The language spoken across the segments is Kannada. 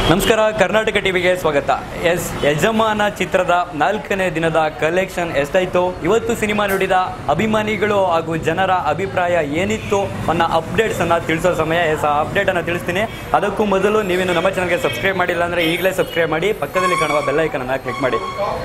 ನಮಸ್ಕಾರ ಕರ್ನಾಟಕ ಟಿವಿಗೆ ಸ್ವಾಗತ ಎಸ್ ಯಜಮಾನ ಚಿತ್ರದ ನಾಲ್ಕನೇ ದಿನದ ಕಲೆಕ್ಷನ್ ಎಷ್ಟಾಯ್ತು ಇವತ್ತು ಸಿನಿಮಾ ನೋಡಿದ ಅಭಿಮಾನಿಗಳು ಹಾಗೂ ಜನರ ಅಭಿಪ್ರಾಯ ಏನಿತ್ತು ಅನ್ನೋ ಅಪ್ಡೇಟ್ಸ್ ಅನ್ನ ತಿಳಿಸೋ ಸಮಯ ಎಸ್ ಆ ಅಪ್ಡೇಟ್ ಅನ್ನ ತಿಳಿಸ್ತೀನಿ ಅದಕ್ಕೂ ಮೊದಲು ನೀವೇನು ನಮ್ಮ ಚಾನಲ್ಗೆ ಸಬ್ಸ್ಕ್ರೈಬ್ ಮಾಡಿಲ್ಲ ಅಂದ್ರೆ ಈಗಲೇ ಸಬ್ಸ್ಕ್ರೈಬ್ ಮಾಡಿ ಪಕ್ಕದಲ್ಲಿ ಕಾಣುವ ಬೆಲ್ ಐಕನ್ ಅನ್ನ ಕ್ಲಿಕ್ ಮಾಡಿ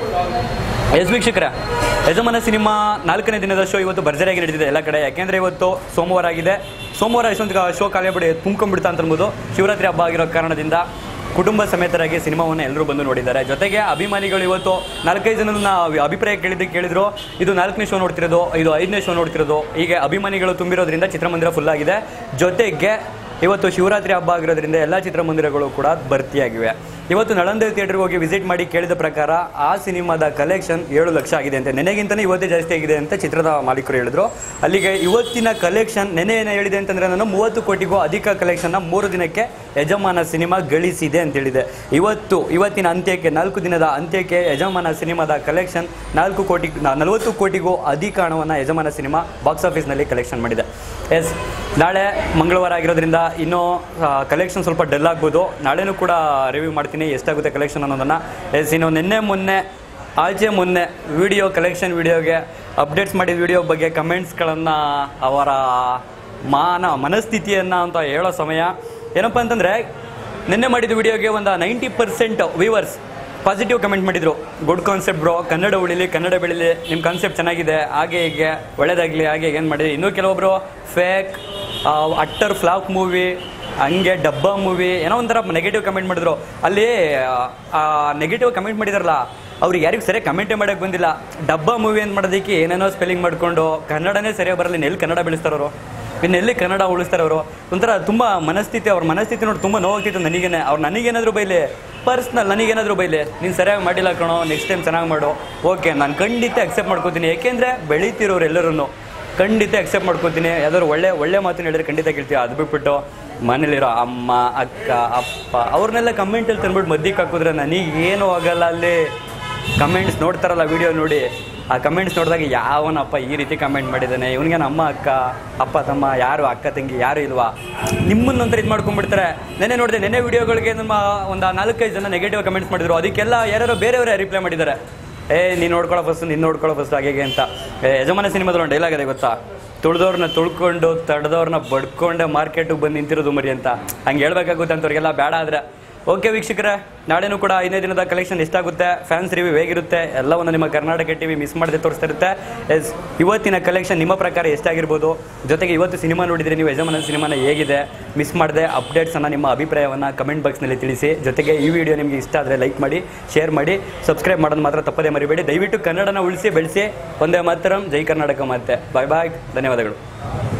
ಎಸ್ ವೀಕ್ಷಕರ ಯಜಮಾನ ಸಿನಿಮಾ ನಾಲ್ಕನೇ ದಿನದ ಶೋ ಇವತ್ತು ಭರ್ಜರಿಯಾಗಿ ನಡೆದಿದೆ ಎಲ್ಲ ಕಡೆ ಯಾಕೆಂದ್ರೆ ಇವತ್ತು ಸೋಮವಾರ ಆಗಿದೆ ಸೋಮವಾರ ಎಷ್ಟೊಂದು ಶೋ ಕಾಲೇಬಿಡಿ ತುಂಬ್ಕೊಂಡ್ಬಿಡ್ತಾ ಅಂತ ಅನ್ಬೋದು ಶಿವರಾತ್ರಿ ಹಬ್ಬ ಆಗಿರೋ ಕಾರಣದಿಂದ ಕುಟುಂಬ ಸಮೇತರಾಗಿ ಸಿನಿಮಾವನ್ನು ಎಲ್ಲರೂ ಬಂದು ನೋಡಿದ್ದಾರೆ ಜೊತೆಗೆ ಅಭಿಮಾನಿಗಳು ಇವತ್ತು ನಾಲ್ಕೈದು ಜನನ ಅಭಿಪ್ರಾಯ ಕೇಳಿದ್ದು ಕೇಳಿದ್ರು ಇದು ನಾಲ್ಕನೇ ಶೋ ನೋಡ್ತಿರೋದು ಇದು ಐದನೇ ಶೋ ನೋಡ್ತಿರೋದು ಹೀಗೆ ಅಭಿಮಾನಿಗಳು ತುಂಬಿರೋದ್ರಿಂದ ಚಿತ್ರಮಂದಿರ ಫುಲ್ ಆಗಿದೆ ಜೊತೆಗೆ ಇವತ್ತು ಶಿವರಾತ್ರಿ ಹಬ್ಬ ಆಗಿರೋದ್ರಿಂದ ಎಲ್ಲ ಚಿತ್ರಮಂದಿರಗಳು ಕೂಡ ಭರ್ತಿಯಾಗಿವೆ ಇವತ್ತು ನಳಂದ ಥಿಯೇಟರ್ಗೆ ಹೋಗಿ ವಿಸಿಟ್ ಮಾಡಿ ಕೇಳಿದ ಪ್ರಕಾರ ಆ ಸಿನಿಮಾದ ಕಲೆಕ್ಷನ್ ಏಳು ಲಕ್ಷ ಆಗಿದೆ ಅಂತೆ ನೆನೆಗಿಂತಲೇ ಇವತ್ತೇ ಜಾಸ್ತಿ ಆಗಿದೆ ಅಂತ ಚಿತ್ರದ ಮಾಲೀಕರು ಹೇಳಿದ್ರು ಅಲ್ಲಿಗೆ ಇವತ್ತಿನ ಕಲೆಕ್ಷನ್ ನೆನೆ ಏನು ಹೇಳಿದೆ ಅಂತಂದ್ರೆ ನಾನು ಮೂವತ್ತು ಕೋಟಿಗೂ ಅಧಿಕ ಕಲೆಕ್ಷನ್ನ ಮೂರು ದಿನಕ್ಕೆ ಯಜಮಾನ ಸಿನಿಮಾ ಗಳಿಸಿದೆ ಅಂತ ಹೇಳಿದೆ ಇವತ್ತು ಇವತ್ತಿನ ಅಂತ್ಯಕ್ಕೆ ನಾಲ್ಕು ದಿನದ ಅಂತ್ಯಕ್ಕೆ ಯಜಮಾನ ಸಿನಿಮಾದ ಕಲೆಕ್ಷನ್ ನಾಲ್ಕು ಕೋಟಿ ನಲವತ್ತು ಕೋಟಿಗೂ ಅಧಿಕ ಹಣವನ್ನು ಯಜಮಾನ ಸಿನಿಮಾ ಬಾಕ್ಸ್ ಆಫೀಸ್ನಲ್ಲಿ ಕಲೆಕ್ಷನ್ ಮಾಡಿದೆ ಎಸ್ ನಾಳೆ ಮಂಗಳವಾರ ಆಗಿರೋದ್ರಿಂದ ಇನ್ನೂ ಕಲೆಕ್ಷನ್ ಸ್ವಲ್ಪ ಡಲ್ ಆಗ್ಬೋದು ನಾಳೆನೂ ಕೂಡ ರಿವ್ಯೂ ಮಾಡ್ತೀನಿ ಎಷ್ಟಾಗುತ್ತೆ ಕಲೆಕ್ಷನ್ ಅನ್ನೋದನ್ನು ಎಸ್ ಇನ್ನು ನಿನ್ನೆ ಮೊನ್ನೆ ಆಚೆ ಮೊನ್ನೆ ವಿಡಿಯೋ ಕಲೆಕ್ಷನ್ ವಿಡಿಯೋಗೆ ಅಪ್ಡೇಟ್ಸ್ ಮಾಡಿದ ವಿಡಿಯೋ ಬಗ್ಗೆ ಕಮೆಂಟ್ಸ್ಗಳನ್ನು ಅವರ ಮಾನ ಮನಸ್ಥಿತಿಯನ್ನು ಅಂತ ಹೇಳೋ ಸಮಯ ಏನಪ್ಪ ಅಂತಂದರೆ ನಿನ್ನೆ ಮಾಡಿದ ವಿಡಿಯೋಗೆ ಒಂದು ninety percent viewers positive comment ಮಾಡಿದರು ಗುಡ್ ಕಾನ್ಸೆಪ್ಟ್ ಬ್ರೋ ಕನ್ನಡ ಉಳಿಲಿ ಕನ್ನಡ ಬೆಳೀಲಿ ನಿಮ್ಮ ಕಾನ್ಸೆಪ್ಟ್ ಚೆನ್ನಾಗಿದೆ ಹಾಗೆ ಹೀಗೆ ಒಳ್ಳೇದಾಗಲಿ ಹಾಗೆ ಏನು ಮಾಡಿದೆ ಇನ್ನೂ ಕೆಲವೊಬ್ಬರು ಫೇಕ್ ಅಟ್ಟರ್ ಫ್ಲಾಪ್ ಮೂವಿ ಹಂಗೆ ಡಬ್ಬ ಮೂವಿ ಏನೋ ಒಂಥರ ನೆಗೆಟಿವ್ ಕಮೆಂಟ್ ಮಾಡಿದ್ರು ಅಲ್ಲಿ ನೆಗೆಟಿವ್ ಕಮೆಂಟ್ ಮಾಡಿದಾರಲ್ಲ ಅವ್ರಿಗೆ ಯಾರಿಗೂ ಸರಿಯಾಗಿ ಕಮೆಂಟೇ ಮಾಡೋಕ್ಕೆ ಬಂದಿಲ್ಲ ಡಬ್ಬ ಮೂವಿ ಅಂತ ಮಾಡೋದಕ್ಕೆ ಏನೇನೋ ಸ್ಪೆಲ್ಲಿಂಗ್ ಮಾಡ್ಕೊಂಡು ಕನ್ನಡನೇ ಸರಿಯಾಗಿ ಬರಲ್ಲ ಎಲ್ಲಿ ಕನ್ನಡ ಬೆಳೆಸ್ತಾರವರು ಇನ್ನು ಎಲ್ಲಿ ಕನ್ನಡ ಉಳಿಸ್ತಾರೆ ಅವರು ಒಂಥರ ತುಂಬ ಮನಸ್ಥಿತಿ ಅವ್ರ ಮನಸ್ಥಿತಿ ನೋಡಿ ತುಂಬ ನೋವಾಗ್ತಿತ್ತು ನನಗೇನೆ ಅವ್ರು ನನಗೇನಾದರೂ ಬೈಲಿ ಪರ್ಸ್ನಲ್ ನನಗೇನಾದರೂ ಬೈಲಿ ನೀನು ಸರಿಯಾಗಿ ಮಾಡಿಲ್ಲ ಕಣೋ ನೆಕ್ಸ್ಟ್ ಟೈಮ್ ಚೆನ್ನಾಗಿ ಮಾಡು ಓಕೆ ನಾನು ಖಂಡಿತ ಅಕ್ಸೆಪ್ಟ್ ಮಾಡ್ಕೋತೀನಿ ಏಕೆಂದರೆ ಬೆಳೀತಿರೋರು ಎಲ್ಲರೂ ಖಂಡಿತ ಅಕ್ಸೆಪ್ಟ್ ಮಾಡ್ಕೋತೀನಿ ಯಾವ್ದಾದ್ರು ಒಳ್ಳೆ ಒಳ್ಳೆ ಮಾತನ್ನ ಹೇಳಿದ್ರೆ ಖಂಡಿತ ಕೇಳ್ತೀವಿ ಅದು ಬಿಟ್ಬಿಟ್ಟು ಮನೇಲಿರೋ ಅಮ್ಮ ಅಕ್ಕ ಅಪ್ಪ ಅವ್ರನ್ನೆಲ್ಲ ಕಮೆಂಟಲ್ಲಿ ತಂದ್ಬಿಟ್ಟು ಮದ್ದಿಗೆ ಹಾಕಿದ್ರೆ ನನಗೇನು ಆಗಲ್ಲ ಅಲ್ಲಿ ಕಮೆಂಟ್ಸ್ ನೋಡ್ತಾರಲ್ಲ ವಿಡಿಯೋ ನೋಡಿ ಆ ಕಮೆಂಟ್ಸ್ ನೋಡಿದಾಗ ಯಾವನಪ್ಪ ಈ ರೀತಿ ಕಮೆಂಟ್ ಮಾಡಿದ್ದಾನೆ ಇವನಿಗೆ ನಮ್ಮ ಅಕ್ಕ ಅಪ್ಪ ತಮ್ಮ ಯಾರು ಅಕ್ಕ ತಂಗಿ ಯಾರು ಇಲ್ವಾ ನಿಮ್ಮನ್ನೊಂಥರ ಇದು ಮಾಡ್ಕೊಂಡ್ಬಿಡ್ತಾರೆ ನೆನೆ ನೋಡಿದೆ ನೆನೆ ವಿಡಿಯೋಗಳಿಗೆ ನಮ್ಮ ಒಂದು ನಾಲ್ಕೈದು ಜನ ನೆಗೆಟಿವ್ ಕಮೆಂಟ್ಸ್ ಮಾಡಿದ್ರು ಅದಕ್ಕೆಲ್ಲ ಯಾರ್ಯಾರೋ ಬೇರೆಯವರೇ ರಿಪ್ಲೈ ಮಾಡಿದ್ದಾರೆ ಏ ನೀನು ನೋಡ್ಕೊಳ್ಳೋ ಫಸ್ಟ್ ನೀನು ನೋಡ್ಕೊಳ್ಳೋ ಫಸ್ಟ್ ಹಾಗೆ ಹೀಗೆ ಅಂತ ಏ ಯಜಮಾನ ಸಿನಿಮಾದಲ್ಲಿ ಒಂದು ಡೈಲಾಗ್ ಇದೆ ಗೊತ್ತಾ ತುಳ್ದವ್ರನ್ನ ತುಳ್ಕೊಂಡು ತಡೆದವ್ರನ್ನ ಬಡ್ಕೊಂಡೆ ಮಾರ್ಕೆಟಿಗೆ ಬಂದು ನಿಂತಿರೋದು ಮರಿ ಅಂತ ಹಂಗೆ ಹೇಳ್ಬೇಕಾಗುತ್ತೆ ಅಂಥವ್ರಿಗೆಲ್ಲ ಬೇಡ ಆದರೆ ಓಕೆ ವೀಕ್ಷಕರೇ ನಾಳೆನೂ ಕೂಡ ಐದನೇ ದಿನದ ಕಲೆಕ್ಷನ್ ಎಷ್ಟಾಗುತ್ತೆ ಫ್ಯಾನ್ಸ್ ರಿವ್ಯೂ ಹೇಗಿರುತ್ತೆ ಎಲ್ಲವನ್ನು ನಿಮ್ಮ ಕರ್ನಾಟಕ ಟಿವಿ ಮಿಸ್ ಮಾಡದೆ ತೋರಿಸ್ತಾ ಇರುತ್ತೆ ಎಸ್ ಇವತ್ತಿನ ಕಲೆಕ್ಷನ್ ನಿಮ್ಮ ಪ್ರಕಾರ ಎಷ್ಟಾಗಿರ್ಬೋದು ಜೊತೆಗೆ ಇವತ್ತು ಸಿನಿಮಾ ನೋಡಿದರೆ ನೀವು ಯಜಮಾನ ಸಿನಿಮಾನ ಹೇಗಿದೆ ಮಿಸ್ ಮಾಡದೆ ಅಪ್ಡೇಟ್ಸನ್ನು ನಿಮ್ಮ ಅಭಿಪ್ರಾಯವನ್ನು ಕಮೆಂಟ್ ಬಾಕ್ಸ್ನಲ್ಲಿ ತಿಳಿಸಿ ಜೊತೆಗೆ ಈ ವಿಡಿಯೋ ನಿಮಗೆ ಇಷ್ಟ ಆದರೆ ಲೈಕ್ ಮಾಡಿ ಶೇರ್ ಮಾಡಿ ಸಬ್ಸ್ಕ್ರೈಬ್ ಮಾಡೋದು ಮಾತ್ರ ತಪ್ಪದೇ ಮರಿಬೇಡಿ ದಯವಿಟ್ಟು ಕನ್ನಡನ ಉಳಿಸಿ ಬೆಳೆಸಿ ಒಂದೇ ಮಾತರಂ ಜೈ ಕರ್ನಾಟಕ ಮತ್ತೆ ಬಾಯ್ ಬಾಯ್ ಧನ್ಯವಾದಗಳು